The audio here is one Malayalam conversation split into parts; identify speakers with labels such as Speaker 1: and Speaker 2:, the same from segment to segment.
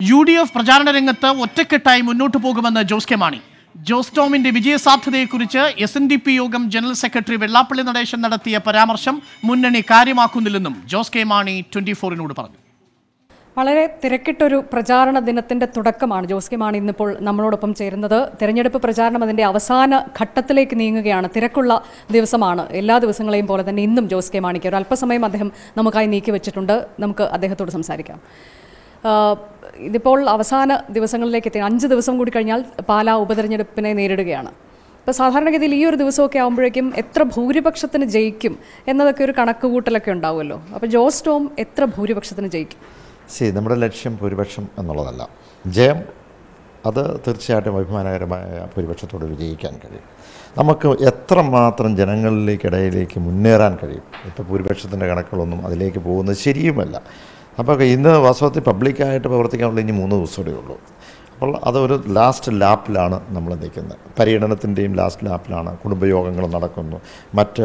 Speaker 1: യു ഡി എഫ് പ്രചാരണ രംഗത്ത് ഒറ്റക്കെട്ടായി മുന്നോട്ട് പോകുമെന്ന് ജോസ് കെ മാണി ജോസ് ടോമിന്റെ വിജയസാധ്യതയെക്കുറിച്ച് എസ് എൻ ഡി പി യോഗം ജനറൽ സെക്രട്ടറി വെള്ളാപ്പള്ളി നടേശൻ നടത്തിയ പരാമർശം മുന്നണി കാര്യമാക്കുന്നില്ലെന്നും ജോസ് കെ മാണി ട്വന്റി ഫോറിനോട് പറഞ്ഞു
Speaker 2: വളരെ തിരക്കിട്ടൊരു പ്രചാരണ ദിനത്തിന്റെ തുടക്കമാണ് ജോസ് കെ മാണി ഇന്നിപ്പോൾ നമ്മളോടൊപ്പം ചേരുന്നത് തെരഞ്ഞെടുപ്പ് പ്രചാരണം അതിന്റെ അവസാന ഘട്ടത്തിലേക്ക് നീങ്ങുകയാണ് തിരക്കുള്ള ദിവസമാണ് എല്ലാ ദിവസങ്ങളെയും പോലെ തന്നെ ഇന്നും ജോസ് കെ മാണിക്ക് ഒരു അല്പസമയം അദ്ദേഹം നമുക്കായി നീക്കി വെച്ചിട്ടുണ്ട് നമുക്ക് അദ്ദേഹത്തോട് സംസാരിക്കാം ആഹ് ഇതിപ്പോൾ അവസാന ദിവസങ്ങളിലേക്ക് എത്തി അഞ്ച് ദിവസം കൂടി കഴിഞ്ഞാൽ പാലാ ഉപതെരഞ്ഞെടുപ്പിനെ നേരിടുകയാണ് ഇപ്പോൾ സാധാരണഗതിയിൽ ഈ ഒരു ദിവസമൊക്കെ ആകുമ്പോഴേക്കും എത്ര ഭൂരിപക്ഷത്തിന് ജയിക്കും എന്നതൊക്കെ ഒരു കണക്കുകൂട്ടലൊക്കെ ഉണ്ടാവുമല്ലോ അപ്പോൾ ജോസ് ടോം എത്ര ഭൂരിപക്ഷത്തിന് ജയിക്കും
Speaker 3: സി നമ്മുടെ ലക്ഷ്യം ഭൂരിപക്ഷം എന്നുള്ളതല്ല ജയം അത് തീർച്ചയായിട്ടും അഭിമാനകരമായ ഭൂരിപക്ഷത്തോട് വിജയിക്കാൻ കഴിയും നമുക്ക് എത്രമാത്രം ജനങ്ങളിലേക്കിടയിലേക്ക് മുന്നേറാൻ കഴിയും ഇപ്പോൾ ഭൂരിപക്ഷത്തിൻ്റെ കണക്കുകളൊന്നും അതിലേക്ക് പോകുന്നത് ശരിയുമല്ല അപ്പോൾ ഇന്ന് വാസ്തവത്തിൽ പബ്ലിക്കായിട്ട് പ്രവർത്തിക്കാനുള്ള ഇനി മൂന്ന് ദിവസമേ ഉള്ളൂ അപ്പോൾ അതൊരു ലാസ്റ്റ് ലാപ്പിലാണ് നമ്മൾ നിൽക്കുന്നത് പര്യടനത്തിൻ്റെയും ലാസ്റ്റ് ലാപ്പിലാണ് കുടുംബയോഗങ്ങൾ നടക്കുന്നു മറ്റ്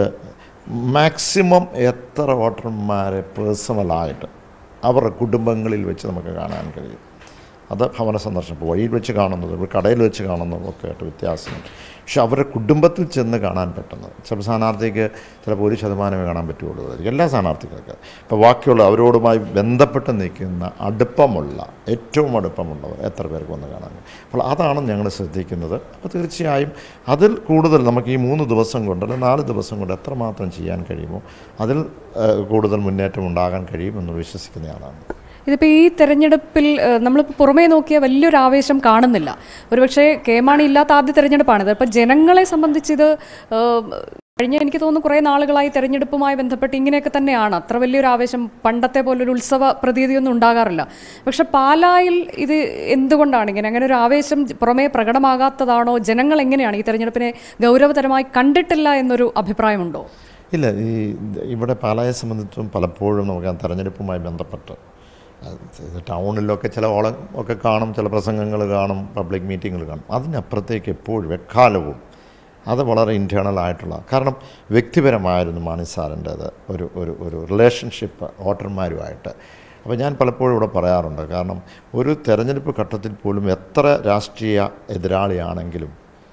Speaker 3: മാക്സിമം എത്ര വോട്ടർമാരെ പേഴ്സണലായിട്ട് അവരുടെ കുടുംബങ്ങളിൽ വെച്ച് നമുക്ക് കാണാൻ കഴിയും അത് ഭവന സന്ദർശനം ഇപ്പോൾ വഴിയിൽ വെച്ച് കാണുന്നത് ഇപ്പോൾ കടയിൽ വെച്ച് കാണുന്നതും ഒക്കെ ആയിട്ട് വ്യത്യാസമുണ്ട് പക്ഷെ അവരുടെ കുടുംബത്തിൽ ചെന്ന് കാണാൻ പറ്റുന്നത് ചില സ്ഥാനാർത്ഥിക്ക് ചിലപ്പോൾ ഒരു ശതമാനമേ കാണാൻ പറ്റുള്ളൂ എല്ലാ സ്ഥാനാർത്ഥികൾക്ക് ഇപ്പോൾ ബാക്കിയുള്ള അവരോടുമായി ബന്ധപ്പെട്ട് നിൽക്കുന്ന അടുപ്പമുള്ള ഏറ്റവും അടുപ്പമുള്ളവർ എത്ര പേർക്ക് വന്ന് കാണാൻ കഴിയും. അപ്പോൾ അതാണ് ഞങ്ങൾ ശ്രദ്ധിക്കുന്നത് അപ്പോൾ തീർച്ചയായും അതിൽ കൂടുതൽ നമുക്ക് ഈ മൂന്ന് ദിവസം കൊണ്ട് അല്ലെങ്കിൽ നാല് ദിവസം കൊണ്ട് എത്രമാത്രം ചെയ്യാൻ കഴിയുമോ അതിൽ ഏഹ്, കൂടുതൽ മുന്നേറ്റം ഉണ്ടാകാൻ കഴിയുമെന്ന് വിശ്വസിക്കുന്നയാളാണ്
Speaker 2: ഇതിപ്പോൾ ഈ തെരഞ്ഞെടുപ്പിൽ നമ്മൾ പുറമേ നോക്കിയ വലിയൊരു ആവേശം കാണുന്നില്ല ഒരുപക്ഷെ കെ മാണി ഇല്ലാത്ത ആദ്യ തെരഞ്ഞെടുപ്പാണിത് അപ്പം ജനങ്ങളെ സംബന്ധിച്ച് ഇത് ഏഹ്, കഴിഞ്ഞ എനിക്ക് തോന്നുന്നു കുറേ നാളുകളായി തെരഞ്ഞെടുപ്പുമായി ബന്ധപ്പെട്ട് ഇങ്ങനെയൊക്കെ തന്നെയാണ് അത്ര വലിയൊരു ആവേശം പണ്ടത്തെ പോലൊരു ഉത്സവ പ്രതീതിയൊന്നും ഉണ്ടാകാറില്ല പക്ഷെ പാലായിൽ ഇത് എന്തുകൊണ്ടാണ് ഇങ്ങനെ അങ്ങനെ ഒരു ആവേശം പുറമേ പ്രകടമാകാത്തതാണോ ജനങ്ങൾ എങ്ങനെയാണ് ഈ തെരഞ്ഞെടുപ്പിനെ ഗൗരവതരമായി കണ്ടിട്ടില്ല എന്നൊരു അഭിപ്രായമുണ്ടോ
Speaker 3: ഇല്ല ഈ ഇവിടെ പാലായെ സംബന്ധിച്ചും പലപ്പോഴും നമുക്ക് ആ തെരഞ്ഞെടുപ്പുമായി ബന്ധപ്പെട്ട് അത് ടൗണിലൊക്കെ ചില ഓളം ഒക്കെ കാണും ചില പ്രസംഗങ്ങൾ കാണും പബ്ലിക് മീറ്റിങ്ങുകൾ കാണും അതിനപ്പുറത്തേക്ക് എപ്പോഴും എക്കാലവും അത് വളരെ ഇൻറ്റേർണൽ ആയിട്ടുള്ള കാരണം വ്യക്തിപരമായിരുന്നു മാണി സാറിൻ്റേത് ഒരു ഒരു ഒരു റിലേഷൻഷിപ്പ് വോട്ടർമാരുമായിട്ട് അപ്പോൾ ഞാൻ പലപ്പോഴും ഇവിടെ പറയാറുണ്ട് കാരണം ഒരു തെരഞ്ഞെടുപ്പ് ഘട്ടത്തിൽ പോലും എത്ര രാഷ്ട്രീയ എതിരാളിയാണെങ്കിലും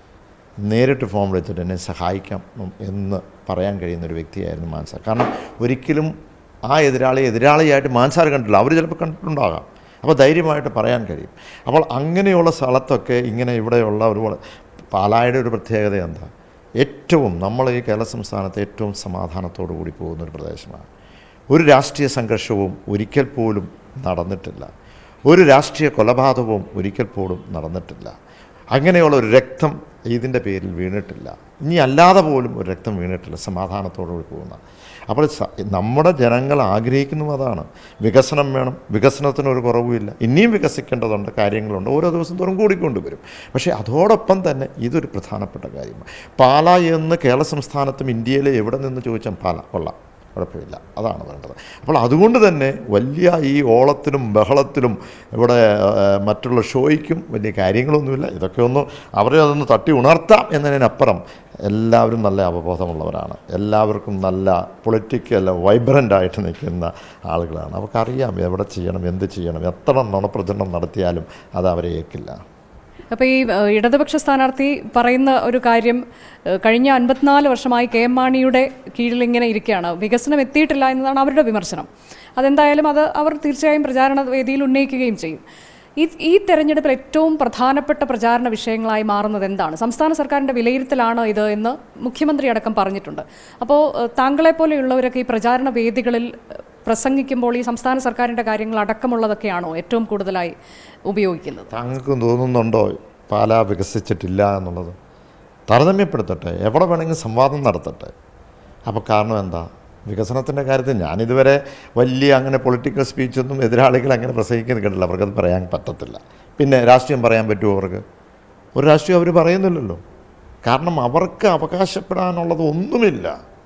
Speaker 3: നേരിട്ട് ഫോൺ വിളിച്ചിട്ട് എന്നെ സഹായിക്കാം എന്ന് പറയാൻ കഴിയുന്ന ഒരു വ്യക്തിയായിരുന്നു മാൻസാർ കാരണം ഒരിക്കലും ആ എതിരാളി എതിരാളിയായിട്ട് മാൻസാർ കണ്ടില്ല അവർ ചിലപ്പോൾ കണ്ടിട്ടുണ്ടാകാം അപ്പോൾ ധൈര്യമായിട്ട് പറയാൻ കഴിയും അപ്പോൾ അങ്ങനെയുള്ള സ്ഥലത്തൊക്കെ ഇങ്ങനെ ഇവിടെയുള്ള ഒരു പാലായുടെ ഒരു പ്രത്യേകത എന്താ ഏറ്റവും നമ്മൾ ഈ കേരള സംസ്ഥാനത്ത് ഏറ്റവും സമാധാനത്തോടു കൂടി പോകുന്ന ഒരു പ്രദേശമാണ് ഒരു രാഷ്ട്രീയ സംഘർഷവും ഒരിക്കൽ പോലും നടന്നിട്ടില്ല ഒരു രാഷ്ട്രീയ കൊലപാതകവും ഒരിക്കൽ പോലും നടന്നിട്ടില്ല അങ്ങനെയുള്ള ഒരു രക്തം ഇതിൻ്റെ പേരിൽ വീണിട്ടില്ല ഇനി അല്ലാതെ പോലും ഒരു രക്തം വീണിട്ടില്ല സമാധാനത്തോടുകൂടി പോകുന്ന അപ്പോൾ സ- നമ്മുടെ ജനങ്ങൾ ആഗ്രഹിക്കുന്നു അതാണ് വികസനം വേണം വികസനത്തിന് ഒരു കുറവുമില്ല ഇനിയും വികസിക്കേണ്ടതുണ്ട് കാര്യങ്ങളുണ്ട് ഓരോ ദിവസം തോറും കൂടിക്കൊണ്ടുവരും പക്ഷേ അതോടൊപ്പം തന്നെ ഇതൊരു പ്രധാനപ്പെട്ട കാര്യമാണ് പാല എന്ന് കേരള സംസ്ഥാനത്തും ഇന്ത്യയിലെ എവിടെ നിന്ന് ചോദിച്ചാൽ പാല കൊള്ളാം കുഴപ്പമില്ല അതാണ് വേണ്ടത് അപ്പോൾ അതുകൊണ്ട് തന്നെ വലിയ ഈ ഓളത്തിലും ബഹളത്തിലും ഇവിടെ ആ, മറ്റുള്ള ഷോയ്ക്കും വലിയ കാര്യങ്ങളൊന്നുമില്ല ഇതൊക്കെ ഒന്ന് അവരെ അതൊന്ന് തട്ടി ഉണർത്താം എന്നതിനപ്പുറം എല്ലാവരും നല്ല അവബോധമുള്ളവരാണ് എല്ലാവർക്കും നല്ല പൊളിറ്റിക്കൽ വൈബ്രൻ്റ് ആയിട്ട് നിൽക്കുന്ന ആളുകളാണ് അവർക്കറിയാം എവിടെ ചെയ്യണം എന്ത് ചെയ്യണം എത്ര നുണപ്രചരണം നടത്തിയാലും അത് അവരെ ഏൽക്കില്ല
Speaker 2: അപ്പോൾ ഈ ഏഹ്, ഇടതുപക്ഷ സ്ഥാനാർത്ഥി പറയുന്ന ഒരു കാര്യം ഏഹ്, കഴിഞ്ഞ അൻപത്തിനാല് വർഷമായി കെ എം മാണിയുടെ കീഴിൽ ഇങ്ങനെ ഇരിക്കുകയാണ് വികസനം എത്തിയിട്ടില്ല എന്നതാണ് അവരുടെ വിമർശനം അതെന്തായാലും അത് അവർ തീർച്ചയായും പ്രചാരണ വേദിയിൽ ഉന്നയിക്കുകയും ചെയ്യും ഈ ഈ തെരഞ്ഞെടുപ്പിൽ ഏറ്റവും പ്രധാനപ്പെട്ട പ്രചാരണ വിഷയങ്ങളായി മാറുന്നത് എന്താണ് സംസ്ഥാന സർക്കാരിൻ്റെ വിലയിരുത്തലാണ് ഇത് എന്ന് മുഖ്യമന്ത്രി അടക്കം പറഞ്ഞിട്ടുണ്ട് അപ്പോൾ ഏഹ്, താങ്കളെപ്പോലെയുള്ളവരൊക്കെ ഈ പ്രചാരണ വേദികളിൽ ഏഹ്, പ്രസംഗിക്കുമ്പോൾ ഈ സംസ്ഥാന സർക്കാരിൻ്റെ കാര്യങ്ങൾ അടക്കമുള്ളതൊക്കെയാണോ ഏറ്റവും കൂടുതലായി ഉപയോഗിക്കുന്നത്
Speaker 3: താങ്കൾക്കും തോന്നുന്നുണ്ടോ പാലാ വികസിച്ചിട്ടില്ല എന്നുള്ളത് താരതമ്യപ്പെടുത്തട്ടെ എവിടെ വേണമെങ്കിലും സംവാദം നടത്തട്ടെ അപ്പോൾ കാരണം എന്താ വികസനത്തിൻ്റെ കാര്യത്തിൽ ഞാനിതുവരെ വലിയ അങ്ങനെ പൊളിറ്റിക്കൽ സ്പീച്ചൊന്നും എതിരാളികൾ അങ്ങനെ പ്രസംഗിക്കുന്നത് കണ്ടില്ല അവർക്കത് പറയാൻ പറ്റത്തില്ല പിന്നെ രാഷ്ട്രീയം പറയാൻ പറ്റുമോ അവർക്ക് ഒരു രാഷ്ട്രീയം അവർ പറയുന്നില്ലല്ലോ കാരണം അവർക്ക് അവകാശപ്പെടാനുള്ളത് ഒന്നുമില്ല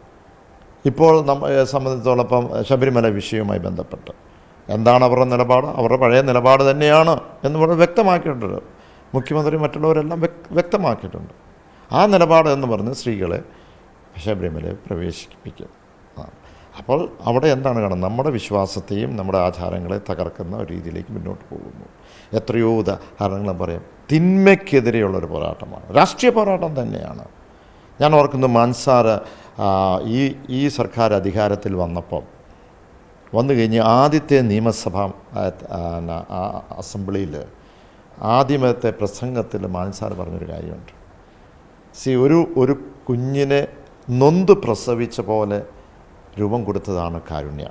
Speaker 3: ഇപ്പോൾ നമ്മെ സംബന്ധിച്ചിടത്തോളം ഇപ്പം ശബരിമല വിഷയവുമായി ബന്ധപ്പെട്ട് എന്താണ് അവരുടെ നിലപാട് അവരുടെ പഴയ നിലപാട് തന്നെയാണ് എന്ന് വളരെ വ്യക്തമാക്കിയിട്ടുണ്ട് മുഖ്യമന്ത്രി മറ്റുള്ളവരെല്ലാം വ്യക്- വ്യക്തമാക്കിയിട്ടുണ്ട് ആ നിലപാട് എന്ന് പറഞ്ഞ് സ്ത്രീകളെ ശബരിമലയെ പ്രവേശിപ്പിക്കും ആ അപ്പോൾ അവിടെ എന്താണ് കാണുന്നത് നമ്മുടെ വിശ്വാസത്തെയും നമ്മുടെ ആചാരങ്ങളെ തകർക്കുന്ന ഒരു രീതിയിലേക്ക് മുന്നോട്ട് പോകുന്നു എത്രയോ ഉദാഹരണങ്ങൾ പറയാം തിന്മയ്ക്കെതിരെയുള്ള ഒരു പോരാട്ടമാണ് രാഷ്ട്രീയ പോരാട്ടം തന്നെയാണ് ഞാൻ ഓർക്കുന്നു മാൻസാർ ആ, ഈ ഈ സർക്കാർ അധികാരത്തിൽ വന്നപ്പം വന്നു കഴിഞ്ഞ് ആദ്യത്തെ നിയമസഭ ആ, ആ, ആ, അസംബ്ലിയിൽ ആദ്യമത്തെ പ്രസംഗത്തിൽ മാൻസാർ പറഞ്ഞൊരു കാര്യമുണ്ട് സി ഒരു ഒരു കുഞ്ഞിനെ നൊന്ത് പ്രസവിച്ച പോലെ രൂപം കൊടുത്തതാണ് കാരുണ്യ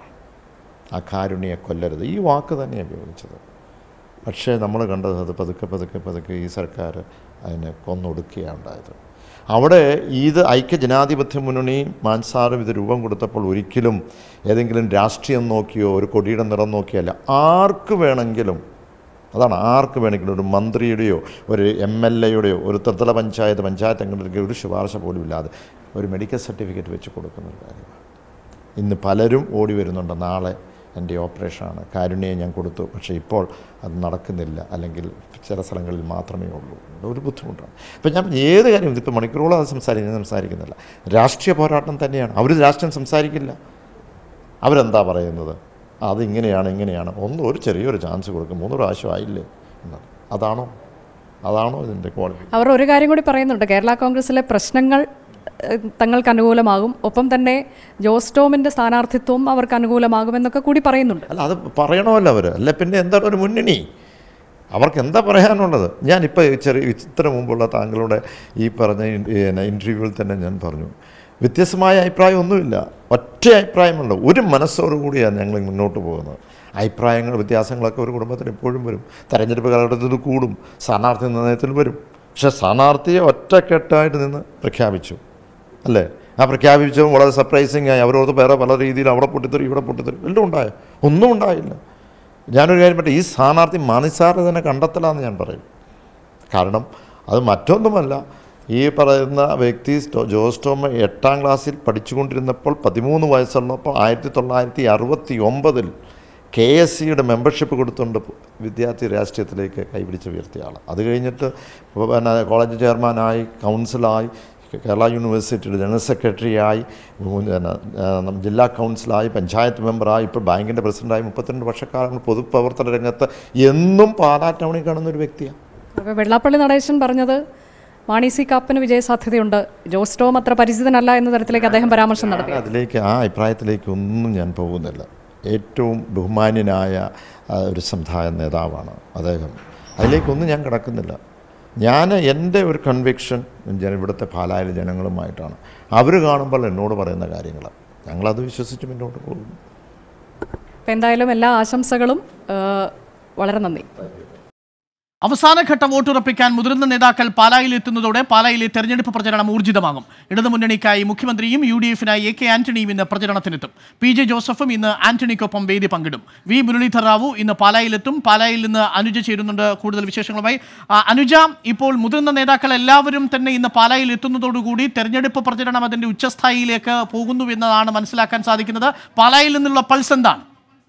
Speaker 3: ആ കാരുണ്യെ കൊല്ലരുത് ഈ വാക്ക് തന്നെ ഉപയോഗിച്ചത് പക്ഷേ നമ്മൾ കണ്ടത് അത് പതുക്കെ പതുക്കെ പതുക്കെ ഈ സർക്കാർ അതിനെ കൊന്നൊടുക്കുകയാണ് ഉണ്ടായത് അവിടെ ഇത് ഐക്യ ജനാധിപത്യ മുന്നണി മാൻസാറും ഇത് രൂപം കൊടുത്തപ്പോൾ ഒരിക്കലും ഏതെങ്കിലും രാഷ്ട്രീയം നോക്കിയോ ഒരു കൊടിയുടെ നിറം നോക്കിയല്ല ആർക്ക് വേണമെങ്കിലും അതാണ് ആർക്ക് വേണമെങ്കിലും ഒരു മന്ത്രിയുടെയോ ഒരു എം എൽ എയുടെയോ ഒരു ത്രിതല പഞ്ചായത്ത് പഞ്ചായത്ത് അംഗങ്ങളുടെ ഒരു ശുപാർശ പോലും ഇല്ലാതെ ഒരു മെഡിക്കൽ സർട്ടിഫിക്കറ്റ് വെച്ച് കൊടുക്കുന്ന ഒരു കാര്യമാണ് ഇന്ന് പലരും ഓടി വരുന്നുണ്ട് നാളെ എൻ്റെ ഓപ്പറേഷനാണ് കാരുണ്യം ഞാൻ കൊടുത്തു പക്ഷേ ഇപ്പോൾ അത് നടക്കുന്നില്ല അല്ലെങ്കിൽ ചില സ്ഥലങ്ങളിൽ മാത്രമേ ഉള്ളൂ ഒരു ബുദ്ധിമുട്ടാണ് അപ്പം ഞാൻ ഏത് കാര്യം ഇതിപ്പോൾ മണിക്കൂറോളം അത് സംസാരിക്കുന്നത് സംസാരിക്കുന്നില്ല രാഷ്ട്രീയ പോരാട്ടം തന്നെയാണ് അവർ രാഷ്ട്രീയം സംസാരിക്കില്ല അവരെന്താ പറയുന്നത് അതിങ്ങനെയാണ് ഇങ്ങനെയാണ് ഒന്ന് ഒരു ചെറിയൊരു ചാൻസ് കൊടുക്കും മൂന്ന് പ്രാവശ്യം ആയില്ലേ എന്നാണ് അതാണോ അതാണോ ഇതിൻ്റെ ക്വാളിറ്റി
Speaker 2: അവർ ഒരു കാര്യം കൂടി പറയുന്നുണ്ട് കേരള കോൺഗ്രസിലെ പ്രശ്നങ്ങൾ ഏഹ്, തങ്ങൾക്ക് അനുകൂലമാകും ഒപ്പം തന്നെ ജോസ് ടോമിന്റെ സ്ഥാനാർത്ഥിത്വം അവർക്ക് അനുകൂലമാകുമെന്നൊക്കെ കൂടി പറയുന്നുണ്ട്
Speaker 3: അല്ല അത് പറയണമല്ലോ അവർ അല്ല പിന്നെ എന്താണ് ഒരു മുന്നണി അവർക്ക് എന്താ പറയാനുള്ളത് ഞാനിപ്പോൾ ചെറിയ ഇത്ര മുമ്പുള്ള താങ്കളുടെ ഈ പറഞ്ഞ ഇൻ്റർവ്യൂവിൽ തന്നെ ഞാൻ പറഞ്ഞു വ്യത്യസ്തമായ അഭിപ്രായം ഒന്നുമില്ല ഒറ്റ അഭിപ്രായമുള്ളൂ ഒരു മനസ്സോടുകൂടിയാണ് ഞങ്ങൾ മുന്നോട്ട് പോകുന്നത് അഭിപ്രായങ്ങൾ വ്യത്യാസങ്ങളൊക്കെ ഒരു കുടുംബത്തിൽ എപ്പോഴും വരും തെരഞ്ഞെടുപ്പ് കാലഘട്ടത്തിൽ ഇത് കൂടും സ്ഥാനാർത്ഥി നിർണയത്തിൽ വരും പക്ഷേ സ്ഥാനാർത്ഥിയെ ഒറ്റക്കെട്ടായിട്ട് നിന്ന് പ്രഖ്യാപിച്ചു അല്ലേ ആ പ്രഖ്യാപിച്ചതും വളരെ സർപ്രൈസിങ് ആയി അവരോട് വേറെ പല രീതിയിൽ അവിടെ പൊട്ടിത്തെറി ഇവിടെ പൊട്ടിത്തെറി എല്ലാം ഉണ്ടായോ ഒന്നും ഉണ്ടായില്ല ഞാനൊരു കാര്യം പറ്റേ ഈ സ്ഥാനാർത്ഥി മാനിസാറ് തന്നെ കണ്ടെത്തലാന്ന് ഞാൻ പറയും കാരണം അത് മറ്റൊന്നുമല്ല ഈ പറയുന്ന വ്യക്തി സ്റ്റോ- ജോസ് ടോം എട്ടാം ക്ലാസ്സിൽ പഠിച്ചുകൊണ്ടിരുന്നപ്പോൾ പതിമൂന്ന് വയസ്സുള്ളപ്പോൾ ആയിരത്തി തൊള്ളായിരത്തി അറുപത്തി ഒമ്പതിൽ കെ എസ് സിയുടെ മെമ്പർഷിപ്പ് കൊടുത്തുകൊണ്ട് വിദ്യാർത്ഥി രാഷ്ട്രീയത്തിലേക്ക് കൈപിടിച്ച് ഉയർത്തിയ ആൾ അത് കഴിഞ്ഞിട്ട് പിന്നെ കോളേജ് ചെയർമാനായി കൗൺസിലായി കേരള യൂണിവേഴ്സിറ്റിയുടെ ജനറൽ സെക്രട്ടറിയായി പിന്നെ, ആ, ജില്ലാ കൗൺസിലായി പഞ്ചായത്ത് മെമ്പറായി ഇപ്പോൾ ബാങ്കിൻ്റെ പ്രസിഡൻ്റായി മുപ്പത്തിരണ്ട് വർഷക്കാലങ്ങൾ പൊതുപ്രവർത്തന രംഗത്ത് എന്നും പാലാ ടൗണിൽ കാണുന്ന ഒരു വ്യക്തിയാണ്
Speaker 2: അപ്പോൾ വെള്ളാപ്പള്ളി നടേശൻ പറഞ്ഞത് മാണി സി കാപ്പന് വിജയസാധ്യതയുണ്ട് ജോസ് ടോം അത്ര പരിചിതനല്ല എന്ന തരത്തിലേക്ക് അദ്ദേഹം പരാമർശം നടത്തി
Speaker 3: ഞാൻ അതിലേക്ക് ആ അഭിപ്രായത്തിലേക്ക് ഒന്നും ഞാൻ പോകുന്നില്ല ഏറ്റവും ബഹുമാന്യനായ ആ, ഒരു സമുദായ നേതാവാണ് അദ്ദേഹം അതിലേക്കൊന്നും ഞാൻ കിടക്കുന്നില്ല ഞാൻ എൻ്റെ ഒരു കൺവിക്ഷൻ ജന ഇവിടുത്തെ പാലായിലെ ജനങ്ങളുമായിട്ടാണ് അവർ കാണുമ്പോൾ എന്നോട് പറയുന്ന കാര്യങ്ങൾ ഞങ്ങളത് വിശ്വസിച്ച് മുന്നോട്ട് പോകും
Speaker 2: അപ്പം എന്തായാലും എല്ലാ ആശംസകളും ഏഹ്, വളരെ നന്ദി
Speaker 1: അവസാനഘട്ട വോട്ടുറപ്പിക്കാൻ മുതിർന്ന നേതാക്കൾ പാലായിൽ എത്തുന്നതോടെ പാലായിലെ തെരഞ്ഞെടുപ്പ് പ്രചരണം ഊർജിതമാകും ഇടതുമുന്നണിക്കായി മുഖ്യമന്ത്രിയും യു ഡി എഫിനായി എ കെ ആന്റണിയും ഇന്ന് പ്രചരണത്തിനെത്തും പി ജെ ജോസഫും ഇന്ന് ആന്റണിക്കൊപ്പം വേദി പങ്കിടും വി മുരളീധർ റാവു ഇന്ന് പാലായിലെത്തും പാലായിൽ നിന്ന് അനുജ ചേരുന്നുണ്ട് കൂടുതൽ വിശേഷങ്ങളുമായി ആ, അനുജ ഇപ്പോൾ മുതിർന്ന നേതാക്കൾ എല്ലാവരും തന്നെ ഇന്ന് പാലായിൽ എത്തുന്നതോടുകൂടി തെരഞ്ഞെടുപ്പ് പ്രചരണം അതിന്റെ ഉച്ചസ്ഥായിയിലേക്ക് പോകുന്നു എന്നതാണ് മനസ്സിലാക്കാൻ സാധിക്കുന്നത് പാലായിൽ നിന്നുള്ള പൾസ് എന്താണ്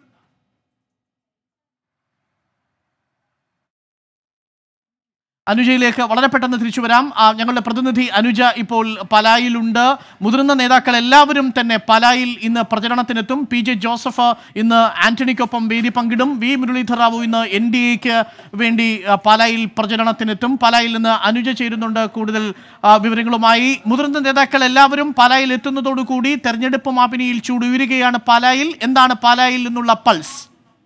Speaker 1: അനുജയിലേക്ക് വളരെ പെട്ടെന്ന് തിരിച്ചു വരാം ആ, ഞങ്ങളുടെ പ്രതിനിധി അനുജ ഇപ്പോൾ പലായിലുണ്ട് മുതിർന്ന നേതാക്കൾ എല്ലാവരും തന്നെ പലായിൽ ഇന്ന് പ്രചരണത്തിനെത്തും പി ജെ ജോസഫ് ഇന്ന് ആന്റണിക്കൊപ്പം വേദി പങ്കിടും വി മുരളീധർ റാവു ഇന്ന് എൻ ഡി എക്ക് വേണ്ടി ആ, പാലായിൽ പ്രചരണത്തിനെത്തും പാലായിൽ നിന്ന് അനുജ ചേരുന്നുണ്ട് കൂടുതൽ ആ, വിവരങ്ങളുമായി മുതിർന്ന നേതാക്കൾ എല്ലാവരും പാലായിൽ എത്തുന്നതോടുകൂടി തെരഞ്ഞെടുപ്പ് മാപിനിയിൽ ചൂടുയരുകയാണ് പാലായിൽ എന്താണ് പാലായിൽ നിന്നുള്ള പൾസ്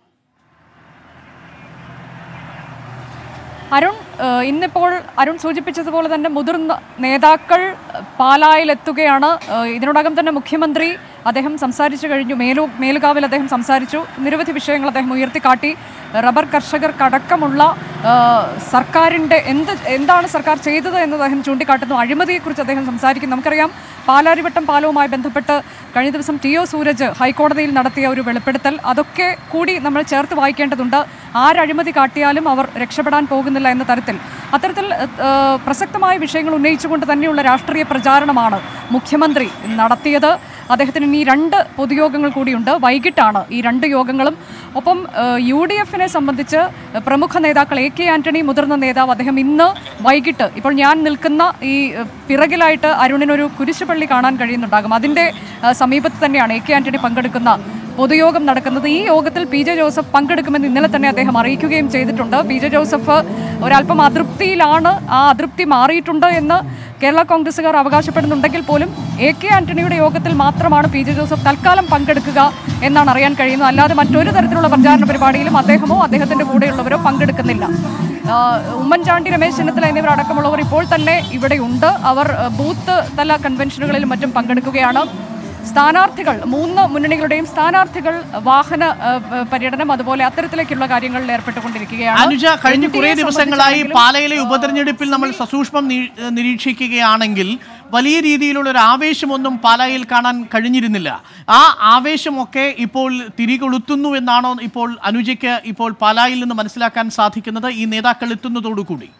Speaker 2: അരുൺ ഏഹ്, ഇന്നിപ്പോൾ അരുൺ സൂചിപ്പിച്ചതുപോലെ തന്നെ മുതിർന്ന നേതാക്കൾ പാലായിലെത്തുകയാണ് ഏഹ്, ഇതിനോടകം തന്നെ മുഖ്യമന്ത്രി അദ്ദേഹം സംസാരിച്ചു കഴിഞ്ഞു മേലു മേലുകാവിൽ അദ്ദേഹം സംസാരിച്ചു നിരവധി വിഷയങ്ങൾ അദ്ദേഹം ഉയർത്തിക്കാട്ടി റബ്ബർ കർഷകർക്കടക്കമുള്ള ഏഹ്, സർക്കാരിൻ്റെ എന്ത് എന്താണ് സർക്കാർ ചെയ്തത് എന്ന് അദ്ദേഹം ചൂണ്ടിക്കാട്ടുന്നു അഴിമതിയെക്കുറിച്ച് അദ്ദേഹം സംസാരിക്കുന്നു നമുക്കറിയാം പാലാരിവട്ടം പാലവുമായി ബന്ധപ്പെട്ട് കഴിഞ്ഞ ദിവസം ടി ഒ സൂരജ് ഹൈക്കോടതിയിൽ നടത്തിയ ഒരു വെളിപ്പെടുത്തൽ അതൊക്കെ കൂടി നമ്മൾ ചേർത്ത് വായിക്കേണ്ടതുണ്ട് ആരഴിമതി കാട്ടിയാലും അവർ രക്ഷപ്പെടാൻ പോകുന്നില്ല എന്ന തരത്തിൽ അത്തരത്തിൽ ഏഹ്, പ്രസക്തമായ വിഷയങ്ങൾ ഉന്നയിച്ചുകൊണ്ട് തന്നെയുള്ള രാഷ്ട്രീയ പ്രചാരണമാണ് മുഖ്യമന്ത്രി നടത്തിയത് അദ്ദേഹത്തിന് ഇനി രണ്ട് പൊതുയോഗങ്ങൾ കൂടിയുണ്ട് വൈകിട്ടാണ് ഈ രണ്ട് യോഗങ്ങളും ഒപ്പം യു ഡി എഫിനെ സംബന്ധിച്ച് പ്രമുഖ നേതാക്കൾ എ കെ ആന്റണി മുതിർന്ന നേതാവ് അദ്ദേഹം ഇന്ന് വൈകിട്ട് ഇപ്പോൾ ഞാൻ നിൽക്കുന്ന ഈ ഏഹ്, പിറകിലായിട്ട് അരുണിനൊരു കുരിശുപള്ളി കാണാൻ കഴിയുന്നുണ്ടാകും അതിൻ്റെ ഏഹ്, സമീപത്ത് തന്നെയാണ് എ കെ ആന്റണി പങ്കെടുക്കുന്ന പൊതുയോഗം നടക്കുന്നത് ഈ യോഗത്തിൽ പി ജെ ജോസഫ് പങ്കെടുക്കുമെന്ന് ഇന്നലെ തന്നെ അദ്ദേഹം അറിയിക്കുകയും ചെയ്തിട്ടുണ്ട് പി ജെ ജോസഫ് ഒരല്പം അതൃപ്തിയിലാണ് ആ അതൃപ്തി മാറിയിട്ടുണ്ട് എന്ന് കേരള കോൺഗ്രസുകാർ അവകാശപ്പെടുന്നുണ്ടെങ്കിൽ പോലും എ കെ ആന്റണിയുടെ യോഗത്തിൽ മാത്രമാണ് പി ജെ ജോസഫ് തൽക്കാലം പങ്കെടുക്കുക എന്നാണ് അറിയാൻ കഴിയുന്നത് അല്ലാതെ മറ്റൊരു തരത്തിലുള്ള പ്രചാരണ പരിപാടിയിലും അദ്ദേഹമോ അദ്ദേഹത്തിന്റെ കൂടെയുള്ളവരോ പങ്കെടുക്കുന്നില്ല ആ, ഉമ്മൻചാണ്ടി രമേശ് ചെന്നിത്തല എന്നിവർ അടക്കമുള്ളവർ ഇപ്പോൾ തന്നെ ഇവിടെയുണ്ട് അവർ ആ, ബൂത്ത് തല കൺവെൻഷനുകളിലും മറ്റും പങ്കെടുക്കുകയാണ് സ്ഥാനാർത്ഥികൾ മൂന്ന് മുന്നണികളുടെയും സ്ഥാനാർത്ഥികൾ വാഹന ആ, പര്യടനം അതുപോലെ അത്തരത്തിലേക്കുള്ള കാര്യങ്ങളിൽ ഏർപ്പെട്ടുകൊണ്ടിരിക്കുകയാണ്
Speaker 1: അനുജ കഴിഞ്ഞ
Speaker 2: എൻ ഡി എ
Speaker 1: കുറേ ദിവസങ്ങളായി
Speaker 2: സംബന്ധിച്ചാണെങ്കിലും
Speaker 1: പാലയിലെ ഉപതെരഞ്ഞെടുപ്പിൽ നമ്മൾ സസൂക്ഷ്മം നീ- നിരീക്ഷിക്കുകയാണെങ്കിൽ വലിയ രീതിയിലുള്ള ഒരു ആവേശമൊന്നും പാലായിൽ കാണാൻ കഴിഞ്ഞിരുന്നില്ല ആ ആവേശമൊക്കെ ഇപ്പോൾ തിരികൊളുത്തുന്നു എന്നാണോ ഇപ്പോൾ അനുജയ്ക്ക് ഇപ്പോൾ പാലായിൽ നിന്ന് മനസ്സിലാക്കാൻ സാധിക്കുന്നത് ഈ നേതാക്കൾ എത്തുന്നതോടുകൂടി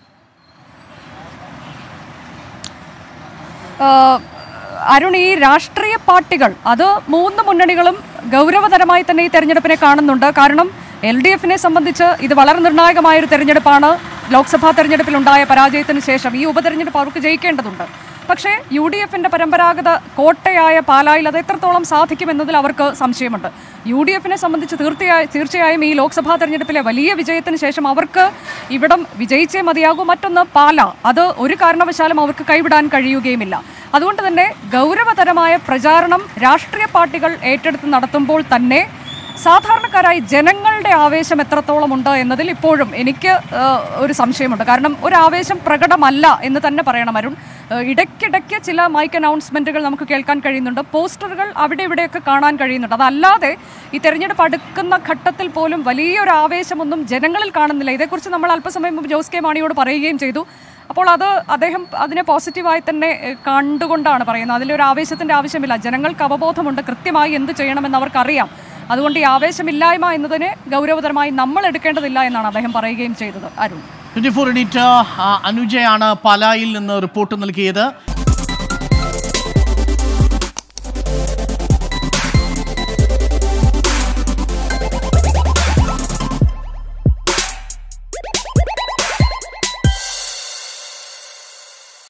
Speaker 2: ആഹ് അരുൺ ഈ രാഷ്ട്രീയ പാർട്ടികൾ അത് മൂന്ന് മുന്നണികളും ഗൗരവതരമായി തന്നെ ഈ തെരഞ്ഞെടുപ്പിനെ കാണുന്നുണ്ട് കാരണം എൽ ഡി എഫിനെ സംബന്ധിച്ച് ഇത് വളരെ നിർണായകമായ ഒരു തെരഞ്ഞെടുപ്പാണ് ലോക്സഭാ തെരഞ്ഞെടുപ്പിൽ ഉണ്ടായ പരാജയത്തിന് ശേഷം ഈ ഉപതെരഞ്ഞെടുപ്പ് അവർക്ക് ജയിക്കേണ്ടതുണ്ട് പക്ഷേ യു ഡി എഫിന്റെ പരമ്പരാഗത കോട്ടയായ പാലായിൽ അത് എത്രത്തോളം സാധിക്കുമെന്നതിൽ അവർക്ക് സംശയമുണ്ട് യു ഡി എഫിനെ സംബന്ധിച്ച് തീർച്ചയായും തീർച്ചയായും ഈ ലോക്സഭാ തെരഞ്ഞെടുപ്പിലെ വലിയ വിജയത്തിന് ശേഷം അവർക്ക് ഇവിടം വിജയിച്ചേ മതിയാകൂ മറ്റൊന്ന് പാല അത് ഒരു കാരണവശാലും അവർക്ക് കൈവിടാൻ കഴിയുകയുമില്ല അതുകൊണ്ട് തന്നെ ഗൗരവതരമായ പ്രചാരണം രാഷ്ട്രീയ പാർട്ടികൾ ഏറ്റെടുത്ത് നടത്തുമ്പോൾ തന്നെ സാധാരണക്കാരായി ജനങ്ങളുടെ ആവേശം എത്രത്തോളം ഉണ്ട് എന്നതിൽ ഇപ്പോഴും എനിക്ക് ആ, ഒരു സംശയമുണ്ട് കാരണം ഒരു ആവേശം പ്രകടമല്ല എന്ന് തന്നെ പറയണം അരുൺ ആ, ഇടയ്ക്കിടയ്ക്ക് ചില മൈക്ക് അനൗൺസ്മെന്റുകൾ നമുക്ക് കേൾക്കാൻ കഴിയുന്നുണ്ട് പോസ്റ്ററുകൾ അവിടെ ഇവിടെയൊക്കെ കാണാൻ കഴിയുന്നുണ്ട് അതല്ലാതെ ഈ തെരഞ്ഞെടുപ്പ് അടുക്കുന്ന ഘട്ടത്തിൽ പോലും വലിയൊരു ആവേശമൊന്നും ജനങ്ങളിൽ കാണുന്നില്ല ഇതേക്കുറിച്ച് നമ്മൾ അല്പസമയം മുമ്പ് ജോസ് കെ മാണിയോട് പറയുകയും ചെയ്തു അപ്പോൾ അത് അദ്ദേഹം അതിനെ പോസിറ്റീവായി തന്നെ ഏഹ്, കണ്ടുകൊണ്ടാണ് പറയുന്നത് അതിലൊരു ആവേശത്തിന്റെ ആവശ്യമില്ല ജനങ്ങൾക്ക് അവബോധമുണ്ട് കൃത്യമായി എന്ത് ചെയ്യണമെന്ന് അവർക്കറിയാം അതുകൊണ്ട് ഈ ആവേശമില്ലായ്മ എന്നതിനെ ഗൗരവതരമായി നമ്മൾ എടുക്കേണ്ടതില്ല എന്നാണ് അദ്ദേഹം പറയുകയും ചെയ്തത് അരുൺ
Speaker 1: ട്വന്റി ഫോർ എഡിറ്റർ അനുജയാണ് പാലായിൽ നിന്ന് റിപ്പോർട്ട് നൽകിയത്